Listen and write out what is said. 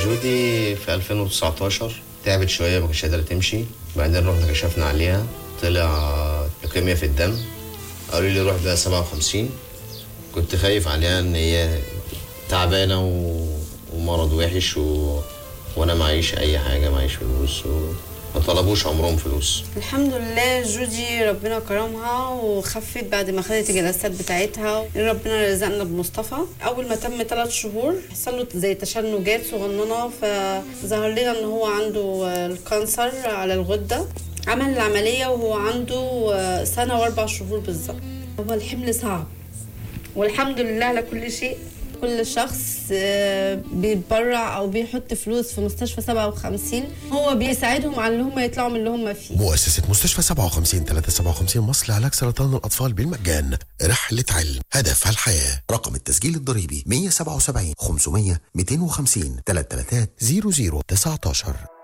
جودي في 2019 تعبت شويه ما كانتش قادره تمشي بعدين رحنا كشفنا عليها طلع لوكيميا في الدم قالوا لي روح بقى 57 كنت خايف عليها ان هي تعبانه و... ومرض وحش و... وانا معيش اي حاجه معيش فلوس و... ما طلبوش عمرهم فلوس الحمد لله جودي ربنا كرمها وخفت بعد ما خدت الجلسات بتاعتها ربنا رزقنا بمصطفى اول ما تم ثلاث شهور حصل له زي تشنجات صغننه فظهر لنا ان هو عنده الكانسر على الغده عمل العمليه وهو عنده سنه واربع شهور بالظبط هو الحمل صعب والحمد لله على كل شيء كل شخص آه، بيتبرع او بيحط فلوس في مستشفى 57 هو بيساعدهم على ان هم يطلعوا من اللي هم فيه مؤسسة مستشفى 57 357 مصر لعلاج سرطان الأطفال بالمجان رحلة علم هدفها الحياة رقم التسجيل الضريبي 177 500 250 333 00 19